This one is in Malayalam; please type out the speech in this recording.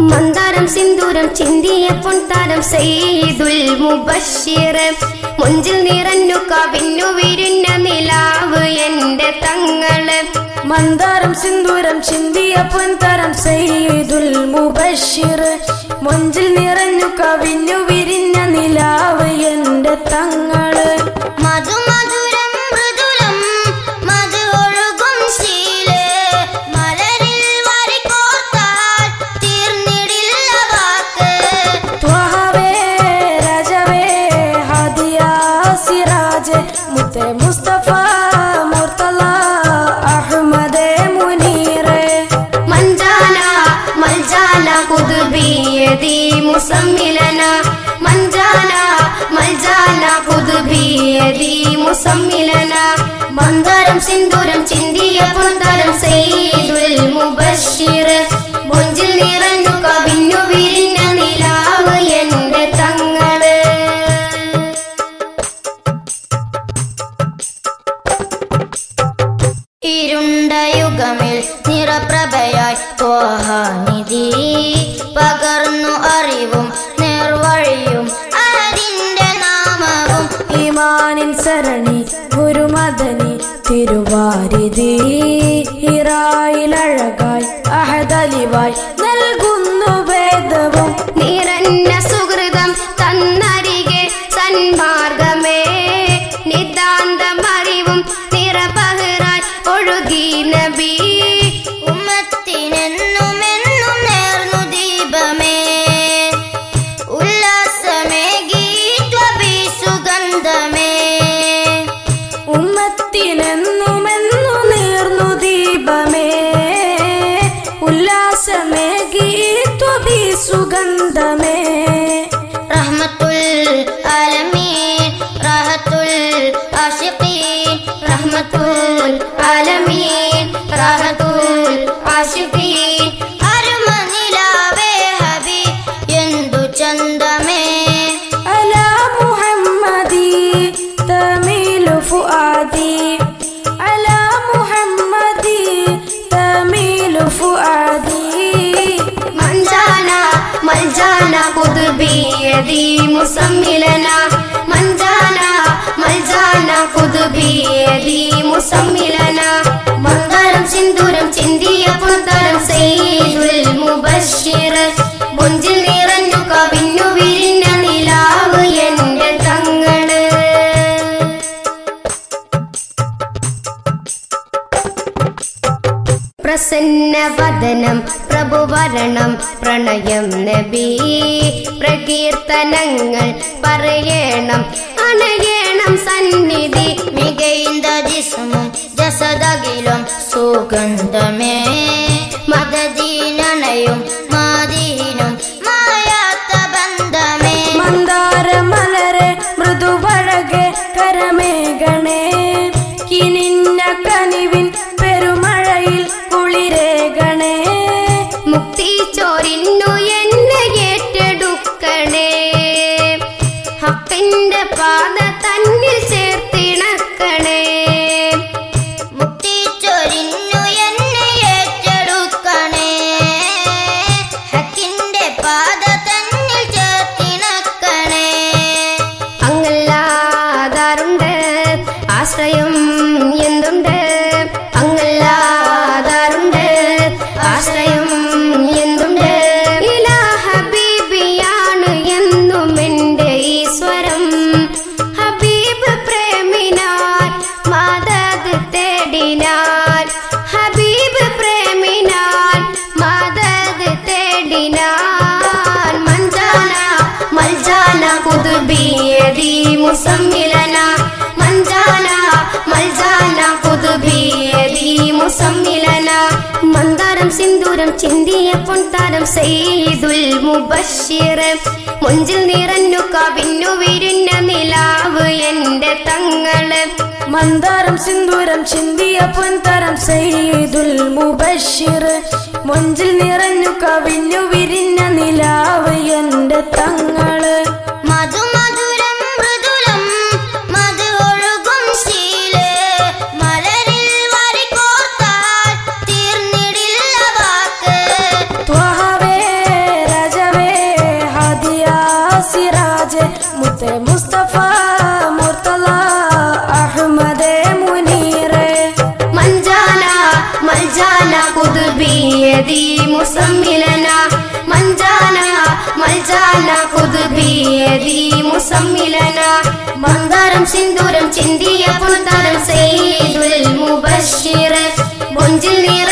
മന്ദാരം സിന്ദൂരം ചിന്തിയ പൊൻതാരം സെയ്തുൽ മുബഷിർ മുഞ്ചിൽ നിറഞ്ഞു കവിഞ്ഞു വിരിഞ്ഞ നിലാവ് എന്റെ തങ്ങള് മന്ദാരം സിന്ദൂരം ചിന്തിയ പൊൻതരം സെയ്തുൽ മുബഷിർ മൊഞ്ചിൽ നിറഞ്ഞു കവിഞ്ഞു വിരിഞ്ഞ നിലാവ് എന്റെ തങ്ങള് മധുമധുരം മൃദുലം മധു ഒഴുകും ശീല് മലരിൽ വരികോർത്താൽ തീർന്നിടില്ല വാക്ക് ത്വഹവേ രജവേ ഹദിയ സിറാജ് മുത്തേ മുസ്തഫ മുർത്തല അഹ്മദേ മുനീറേ മഞ്ചാന മൽജാന കുതുബിയതി മുസമ്മിലന മഞ്ചാന മൽജാന കുതുബിയതി മുസമ്മിലന മന്ദാരം സിന്ദൂരം ചിന്തിയ പൊന്തരം സെയ്തുൽ മുബഷിർ മുഞ്ചിൽ നിറഞ്ഞു കവിഞ്ഞു വിരിഞ്ഞ നിലാവ് എന്റെ തങ്ങള് ഇരുണ്ട യുഗമിൽ നിറപ്രഭയായി ത്വഹാനിധി പകർന്നു അറിവും നേർവഴിയും അതിന്റെ നാമവും ഈമാനിൻ സരണി ഗുരുമദനി തിരുവാരിധി ഹിറായിലഴകായി അഹദലിവായി നൽകുന്നു വേദവും നിറഞ്ഞ സുഹൃതം തന്നരികെ സന്മാർഗമേ നിതാന്തമറിവും നിറപഹറായി ഒഴുകി നബി ഉമ്മത്തിനെന്നുമെന്നും നേർന്നു ദീപമേ ഉല്ലാസമേകി ത്വബി സുഗന്ധമേ ഉമ്മത്തിനെന്നുമെന്നു നേർന്നു ദീപമേ ഉല്ലാസമേകി ത്വബി സുഗന്ധമേ റഹ്മത്തുൽ ആലമീൻ റഹത്തുൽ ആശിഖീൻ റഹ്മത്തുൽ ആലമീൻ റഹത്തുൽ ആശിഖീൻ അരുമ നിലാവേ ഹബി എന്തു ചന്തമേ على محمدي تميل فؤادي على محمدي تميل فؤادي മഞ്ചാന മൽജാന കുതുബിയതി മുസമ്മിലന മഞ്ചാന മൽജാന കുതുബിയതി മുസമ്മിലന മന്ദാരം സിന്ദൂരം ചിന്തിയ പൊന്തരം സെയ്തുൽ മുബഷിർ മുഞ്ചിൽ നിറഞ്ഞു കവിഞ്ഞു വിരിഞ്ഞ നിലാവ് എന്റെ തങ്ങള് പ്രസന്നവദനം പ്രഭുവരണം പ്രണയം നബി പ്രകീർത്തനങ്ങൾ പറയണം അണയണം സന്നിധി മികൈന്ത ജിസ്മും ജസദകിലും സുഗന്ധമേ മദദീനണയും മാദീനും മായാത്ത ബന്ധമേ മന്ദാരമലരെ മൃദുവഴകെ കരമേഘണേ കിനിന്ന കനിവിൻ പെരുമഴയിൽ കുളിരേകണേ മുക്തി ചോരിന്നു എന്നെ ഏറ്റെടുക്കണേ ഹക്കിന്റെ പാത തന്നിൽ ചേർത്തിണക്കണേ മുക്തി ചൊരിഞ്ഞു എന്നെ ഏറ്റെടുക്കണേ ഹക്കിന്റെ പാത തന്നിൽ ചേർത്തിണക്കണേ അങ്ങല്ലാതാറുണ്ട് ആശ്രയം എന്തുണ്ട് അങ്ങല്ലാതാറുണ്ട് ആശ്രയം എന്തുണ്ട് ഇലാ ഹബീബിയാണ് എന്നും എൻ്റെ ഈശ്വരം ഹബീബ് പ്രേമിനാൽ മദത് തേടിനാൽ ഹബീബ് പ്രേമിനാൽ മദത് തേടിനാൽ മഞ്ചാന മൽജാന കുതുബിയതി മുസമ്മിലന മഞ്ചാന മൽജാന കുതുബിയതി മുസമ്മിലന മന്ദാരം സിന്ദൂരം ചിന്തിയ പൊൻതാരം സെയ്തുൽ മുബഷിർ മുഞ്ചിൽ നിറഞ്ഞു കവിഞ്ഞു വിരിഞ്ഞ നിലാവ് എന്റെ തങ്ങള് മന്ദാരം സിന്ദൂരം ചിന്തിയ പൊൻതരം സെയ്തുൽ മുബഷിർ മൊഞ്ചിൽ നിറഞ്ഞു കവിഞ്ഞു വിരിഞ്ഞ നിലാവ് എന്റെ തങ്ങള് മധുമധുരം മൃദുലം മധു ഒഴുകും ശീല് മലരിൽ വരികോർത്താൽ തീർന്നിടില്ല വാക്ക് ത്വഹവേ മുസ്തഫ മുർത്തല അഹമ്മദ് മുനീർ മഞ്ചാന മൽജാന കുതുബിയതി മുസമ്മിലന മഞ്ചാന മൽജാന കുതുബിയതി മുസമ്മിലന മന്ദാരം സിന്ദൂരം ചിന്തിയ പുന്തരം സെയ്തുൽ മുബഷിർ മുഞ്ചിൽ നിറ